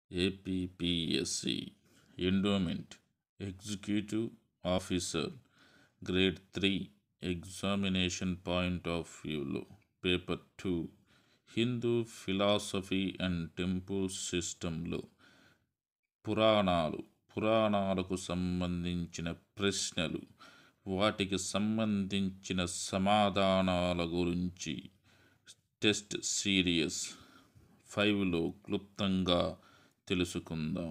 APPSC endowment executive officer grade three examination point of వ్యూలో paper two Hindu philosophy and temple సిస్టంలో పురాణాలు పురాణాలకు సంబంధించిన ప్రశ్నలు వాటికి సంబంధించిన సమాధానాల గురించి టెస్ట్ సిరీస్ ఫైవ్లో క్లుప్తంగా తెలుసుకుందాం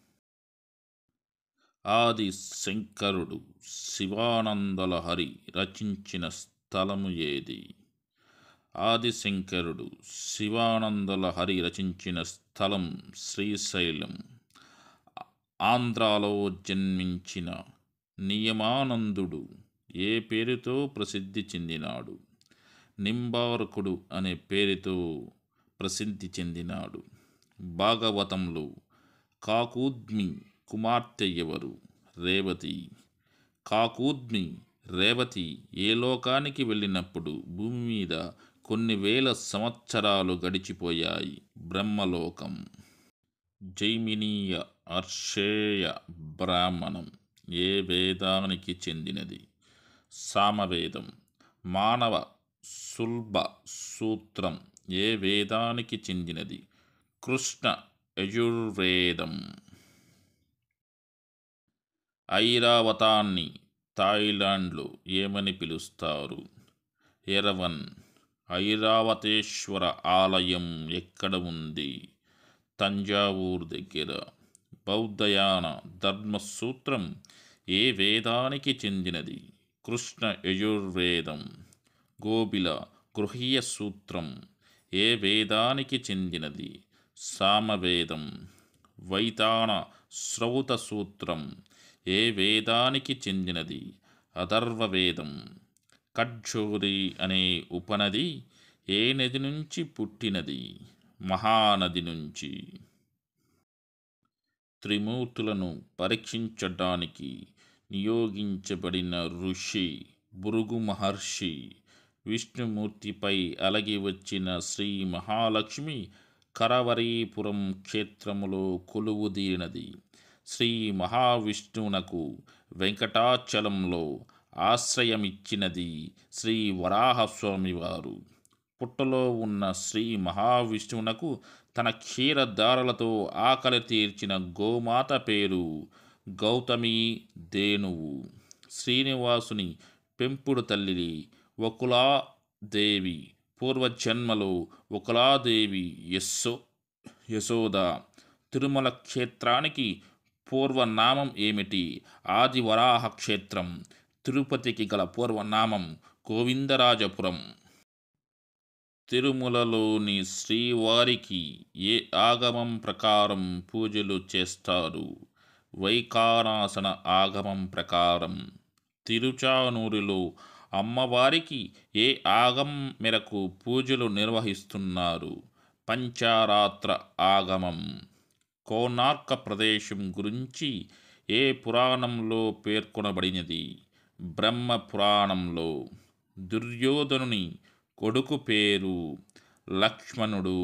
ఆది శంకరుడు శివానందలహరి రచించిన స్థలము ఏది ఆదిశంకరుడు శివానందలహరి రచించిన స్థలం శ్రీశైలం ఆంధ్రాలో జన్మించిన నియమానందుడు ఏ పేరుతో ప్రసిద్ధి చెందినాడు నింబారకుడు అనే పేరుతో ప్రసిద్ధి చెందినాడు భాగవతంలో కాకూద్మి కుమార్తె ఎవరు రేవతి కాకూద్మి రేవతి ఏ లోకానికి వెళ్ళినప్పుడు భూమి మీద కొన్ని వేల సంవత్సరాలు గడిచిపోయాయి బ్రహ్మలోకం జైమినీయ అర్షేయ బ్రాహ్మణం ఏ వేదానికి చెందినది సామవేదం మానవ సుల్భ సూత్రం ఏ వేదానికి చెందినది కృష్ణ యజుర్వేదం ఐరావతాన్ని థాయిలాండ్లో ఏమని పిలుస్తారు ఎరవన్ ఐరావతేశ్వర ఆలయం ఎక్కడ ఉంది తంజావూరు దగ్గర బౌద్ధయాన ధర్మసూత్రం ఏ వేదానికి చెందినది కృష్ణ యజుర్వేదం గోబిల గృహీయ సూత్రం ఏ వేదానికి చెందినది సామవేదం వైతాన శ్రౌత సూత్రం ఏ వేదానికి చెందినది అథర్వవేదం కడ్జోరి అనే ఉపనది ఏ నది నుంచి పుట్టినది మహానది నుంచి త్రిమూర్తులను పరీక్షించడానికి నియోగించబడిన ఋషి భృగు మహర్షి విష్ణుమూర్తిపై అలగి వచ్చిన శ్రీ మహాలక్ష్మి కరవరీపురం క్షేత్రములో కొలువుదీరినది శ్రీ మహావిష్ణువునకు వెంకటాచలంలో ఆశ్రయమిచ్చినది శ్రీ వరాహస్వామివారు పుట్టలో ఉన్న శ్రీ మహావిష్ణువునకు తన క్షీరధారలతో ఆకలి తీర్చిన గోమాత పేరు గౌతమి దేనువు శ్రీనివాసుని పెంపుడు తల్లి వకులాదేవి పూర్వజన్మలో వకులాదేవి యశో యశోద తిరుమల క్షేత్రానికి పూర్వనామం ఏమిటి ఆదివరాహ క్షేత్రం తిరుపతికి గల పూర్వనామం గోవిందరాజపురం తిరుమలలోని శ్రీవారికి ఏ ఆగమం ప్రకారం పూజలు చేస్తారు వైకానాసన ఆగమం ప్రకారం తిరుచానూరులో అమ్మవారికి ఏ ఆగం మేరకు పూజలు నిర్వహిస్తున్నారు పంచారాత్ర ఆగమం కోనార్క ప్రదేశం గురించి ఏ పురాణంలో పేర్కొనబడినది బ్రహ్మ పురాణంలో దుర్యోధనుని కొడుకు పేరు లక్ష్మణుడు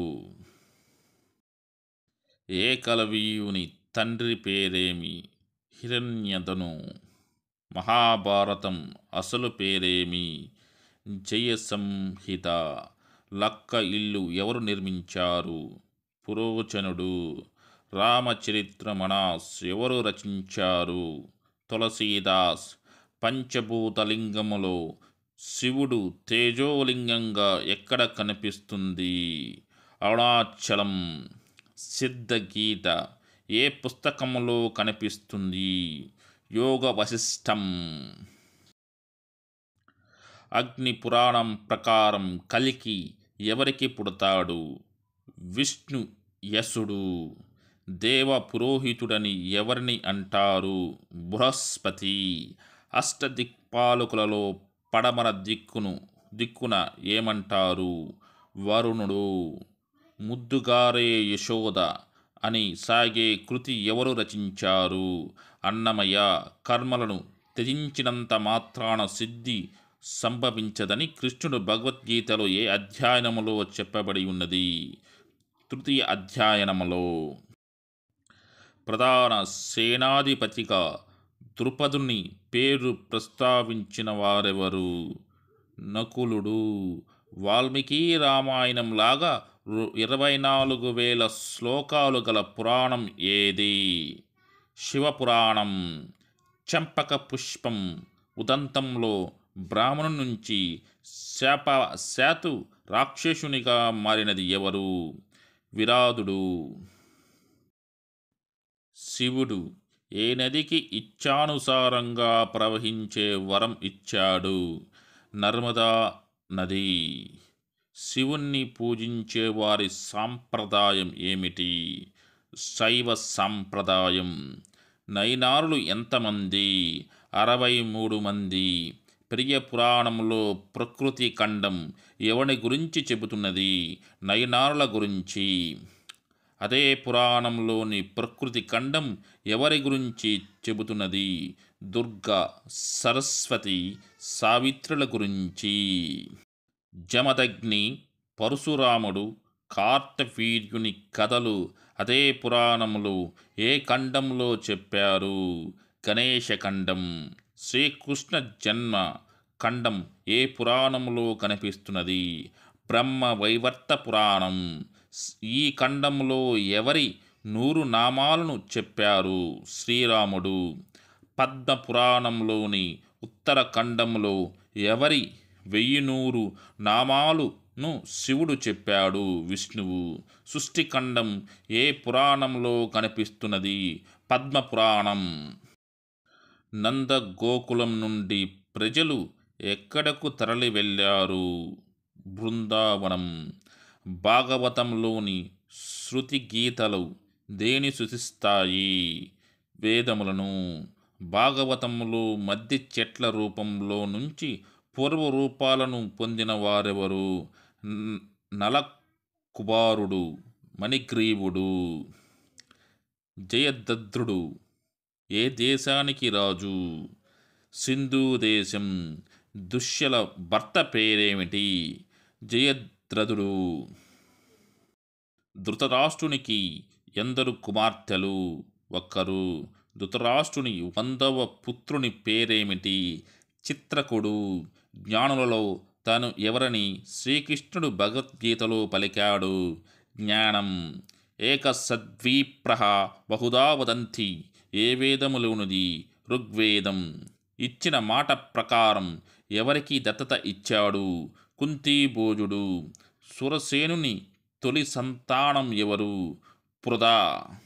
ఏకలవీయుని తండ్రి పేరేమి హిరణ్యధను మహాభారతం అసలు పేరేమి జయసంహిత లక్క ఇల్లు ఎవరు నిర్మించారు పురోచనుడు రామచరిత్రమనాస్ ఎవరు రచించారు తులసీదాస్ పంచభూతలింగములో శివుడు తేజోలింగంగా ఎక్కడ కనిపిస్తుంది అరుణాచలం సిద్ధగీత ఏ పుస్తకంలో కనిపిస్తుంది యోగ వశిష్టం అగ్ని పురాణం ప్రకారం కలికి ఎవరికి పుడతాడు విష్ణు యసుడు దేవ పురోహితుడని ఎవరిని అంటారు బృహస్పతి అష్టదిక్పాలకులలో పడమర దిక్కును దిక్కున ఏమంటారు వరుణుడు ముద్దుగారే యశోద అని సాగే కృతి ఎవరు రచించారు అన్నమయ్య కర్మలను త్యజించినంత మాత్రాన సిద్ధి సంభవించదని కృష్ణుడు భగవద్గీతలో ఏ అధ్యయనములో చెప్పబడి ఉన్నది తృతీయ అధ్యయనములో ప్రధాన సేనాధిపతిగా ద్రుపదుని పేరు ప్రస్తావించిన వారెవరు నకులుడు వాల్మీకి రామాయణం లాగా రు- ఇరవై నాలుగు వేల శ్లోకాలు గల పురాణం ఏది శివపురాణం చంపక పుష్పం ఉదంతంలో బ్రాహ్మణు నుంచి శాప శాతు రాక్షసునిగా మారినది ఎవరు విరాధుడు శివుడు ఏ నదికి ఇచ్ఛానుసారంగా ప్రవహించే వరం ఇచ్చాడు నర్మదా నది శివుణ్ణి పూజించే వారి సాంప్రదాయం ఏమిటి శైవ సాంప్రదాయం నైనారులు ఎంతమంది అరవై మూడు మంది ప్రియ పురాణంలో ప్రకృతి ఖండం ఎవని గురించి చెబుతున్నది నయనారుల గురించి అదే పురాణంలోని ప్రకృతి ఖండం ఎవరి గురించి చెబుతున్నది దుర్గా సరస్వతి సావిత్రుల గురించి జమదగ్ని పరశురాముడు కార్తవీర్యుని కథలు అదే పురాణంలో ఏ ఖండంలో చెప్పారు గణేశ ఖండం శ్రీకృష్ణ జన్మ ఖండం ఏ పురాణంలో కనిపిస్తున్నది బ్రహ్మ వైవర్త పురాణం స్- ఈ ఖండంలో ఎవరి నూరు నామాలను చెప్పారు శ్రీరాముడు పద్మ పురాణంలోని ఉత్తర ఖండంలో ఎవరి వెయ్యి నూరు నామాలును శివుడు చెప్పాడు విష్ణువు సృష్టిఖండం ఏ పురాణంలో కనిపిస్తున్నది పద్మ పురాణం నంద గోకులం నుండి ప్రజలు ఎక్కడకు తరలి వెళ్ళారు బృందావనం భాగవతంలోని శృతి గీతలు దేని సూచిస్తాయి వేదములను భాగవతంలో మధ్య చెట్ల రూపంలో నుంచి పూర్వ రూపాలను పొందిన వారెవరు న- నలకుమారుడు మణిగ్రీవుడు జయదద్రుడు ఏ దేశానికి రాజు సింధు దేశం దుష్యల భర్త పేరేమిటి జయద్రథుడు ధృతరాష్ట్రునికి ఎందరు కుమార్తెలు ఒక్కరు ధృతరాష్ట్రుని వందవ పుత్రుని పేరేమిటి చిత్రకుడు జ్ఞానులలో తాను ఎవరని శ్రీకృష్ణుడు భగవద్గీతలో పలికాడు జ్ఞానం ఏక సద్వీప్రహ బహుదా వదంతి ఏ వేదములోనిది ఋగ్వేదం ఇచ్చిన మాట ప్రకారం ఎవరికి దత్తత ఇచ్చాడు కుంతీభోజుడు సురసేనుని తొలి సంతానం ఎవరు పృథా